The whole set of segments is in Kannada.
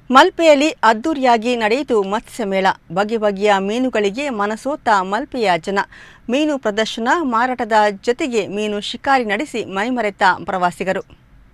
ಮಲ್ಪೆಯಲ್ಲಿ ಅದ್ದೂರಿಯಾಗಿ ನಡೆಯಿತು ಮತ್ಸ್ಯ ಮೇಳ ಬಗೆ ಬಗೆಯ ಮೀನುಗಳಿಗೆ ಮನಸೋತ ಮಲ್ಪೆಯ ಜನ ಮೀನು ಪ್ರದರ್ಶನ ಮಾರಾಟದ ಜೊತೆಗೆ ಮೀನು ಶಿಕಾರಿ ನಡೆಸಿ ಮೈಮರೆತ ಪ್ರವಾಸಿಗರು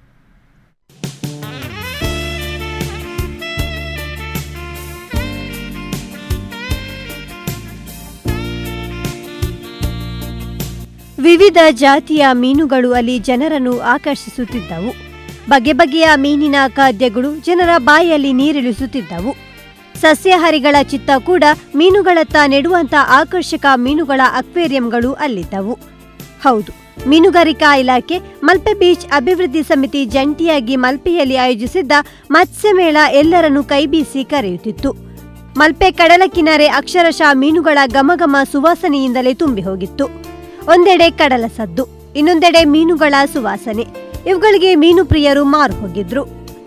ವಿವಿಧ ಜಾತಿಯ ಮೀನುಗಳು ಅಲ್ಲಿ ಜನರನ್ನು ಆಕರ್ಷಿಸುತ್ತಿದ್ದವು ಬಗೆ ಬಗೆಯ ಮೀನಿನ ಖಾದ್ಯಗಳು ಜನರ ಬಾಯಲ್ಲಿ ನೀರಿಳಿಸುತ್ತಿದ್ದವು ಸಸ್ಯಾಹಾರಿಗಳ ಚಿತ್ತ ಕೂಡ ಮೀನುಗಳತ್ತ ನೆಡುವಂತ ಆಕರ್ಷಕ ಮೀನುಗಳ ಅಕ್ವೇರಿಯಂಗಳು ಅಲ್ಲಿದ್ದವು ಹೌದು ಮೀನುಗಾರಿಕಾ ಇಲಾಖೆ ಮಲ್ಪೆ ಬೀಚ್ ಅಭಿವೃದ್ಧಿ ಸಮಿತಿ ಜಂಟಿಯಾಗಿ ಮಲ್ಪೆಯಲ್ಲಿ ಆಯೋಜಿಸಿದ್ದ ಮತ್ಸ್ಯಮೇಳ ಎಲ್ಲರನ್ನೂ ಕೈಬೀಸಿ ಕರೆಯುತ್ತಿತ್ತು ಮಲ್ಪೆ ಕಡಲ ಕಿನಾರೆ ಅಕ್ಷರಶಃ ಮೀನುಗಳ ಘಮಘಮ ಸುವಾಸನೆಯಿಂದಲೇ ತುಂಬಿ ಹೋಗಿತ್ತು ಒಂದೆಡೆ ಕಡಲ ಸದ್ದು ಇನ್ನೊಂದೆಡೆ ಮೀನುಗಳ ಸುವಾಸನೆ ಇವುಗಳಿಗೆ ಮೀನು ಪ್ರಿಯರು ಮಾರು ಹೋಗಿದ್ರು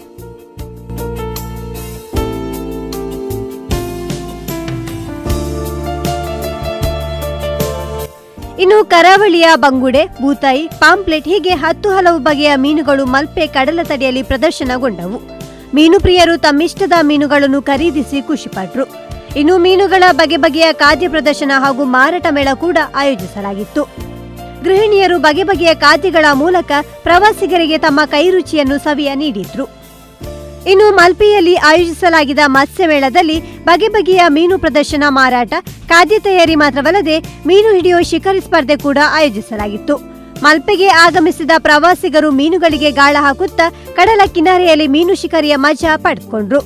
ಇನ್ನು ಕರಾವಳಿಯ ಬಂಗುಡೆ ಬೂತಾಯಿ ಪಾಂಪ್ಲೆಟ್ ಹೀಗೆ ಹತ್ತು ಹಲವು ಬಗೆಯ ಮೀನುಗಳು ಮಲ್ಪೆ ಕಡಲ ತಡಿಯಲ್ಲಿ ಪ್ರದರ್ಶನಗೊಂಡವು ಮೀನು ಪ್ರಿಯರು ತಮ್ಮಿಷ್ಟದ ಮೀನುಗಳನ್ನು ಖರೀದಿಸಿ ಖುಷಿಪಟ್ರು ಇನ್ನು ಮೀನುಗಳ ಬಗೆ ಬಗೆಯ ಖಾದ್ಯ ಪ್ರದರ್ಶನ ಹಾಗೂ ಮಾರಾಟ ಮೇಳ ಕೂಡ ಆಯೋಜಿಸಲಾಗಿತ್ತು ಗೃಹಿಣಿಯರು ಬಗೆ ಬಗೆಯ ಖಾದ್ಯಗಳ ಮೂಲಕ ಪ್ರವಾಸಿಗರಿಗೆ ತಮ್ಮ ಕೈರುಚಿಯನ್ನು ಸವಿಯ ನೀಡಿದ್ರು ಇನ್ನು ಮಲ್ಪೆಯಲ್ಲಿ ಆಯೋಜಿಸಲಾಗಿದ್ದ ಮತ್ಸ್ಯಮೇಳದಲ್ಲಿ ಬಗೆ ಬಗೆಯ ಮೀನು ಪ್ರದರ್ಶನ ಮಾರಾಟ ಖಾದ್ಯ ತಯಾರಿ ಮಾತ್ರವಲ್ಲದೆ ಮೀನು ಹಿಡಿಯೋ ಶಿಖರಿ ಸ್ಪರ್ಧೆ ಕೂಡ ಆಯೋಜಿಸಲಾಗಿತ್ತು ಮಲ್ಪೆಗೆ ಆಗಮಿಸಿದ ಪ್ರವಾಸಿಗರು ಮೀನುಗಳಿಗೆ ಗಾಳ ಹಾಕುತ್ತಾ ಕಡಲ ಕಿನಾರೆಯಲ್ಲಿ ಮೀನು ಶಿಕಾರಿಯ ಮಜಾ ಪಡೆದುಕೊಂಡ್ರು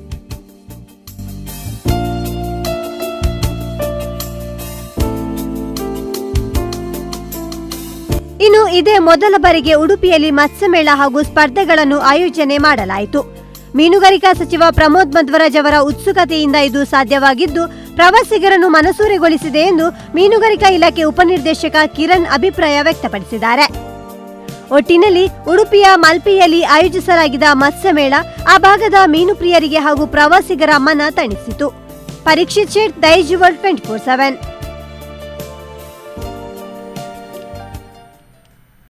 ಇನ್ನು ಇದೇ ಮೊದಲ ಬಾರಿಗೆ ಉಡುಪಿಯಲ್ಲಿ ಮತ್ಸ್ಯಮೇಳ ಹಾಗೂ ಸ್ಪರ್ಧೆಗಳನ್ನು ಆಯೋಜನೆ ಮಾಡಲಾಯಿತು ಮೀನುಗಾರಿಕಾ ಸಚಿವ ಪ್ರಮೋದ್ ಮಧ್ವರಾಜ್ ಅವರ ಉತ್ಸುಕತೆಯಿಂದ ಇದು ಸಾಧ್ಯವಾಗಿದ್ದು ಪ್ರವಾಸಿಗರನ್ನು ಮನಸೂರೆಗೊಳಿಸಿದೆ ಎಂದು ಮೀನುಗಾರಿಕಾ ಇಲಾಖೆ ಉಪನಿರ್ದೇಶಕ ಕಿರಣ್ ಅಭಿಪ್ರಾಯ ವ್ಯಕ್ತಪಡಿಸಿದ್ದಾರೆ ಒಟ್ಟಿನಲ್ಲಿ ಉಡುಪಿಯ ಮಲ್ಪೆಯಲ್ಲಿ ಆಯೋಜಿಸಲಾಗಿದ್ದ ಮತ್ಸ್ಯಮೇಳ ಆ ಭಾಗದ ಮೀನು ಪ್ರಿಯರಿಗೆ ಹಾಗೂ ಪ್ರವಾಸಿಗರ ಮನ ತಣಿಸಿತು Parikshit Shet Daijiworld twenty four seven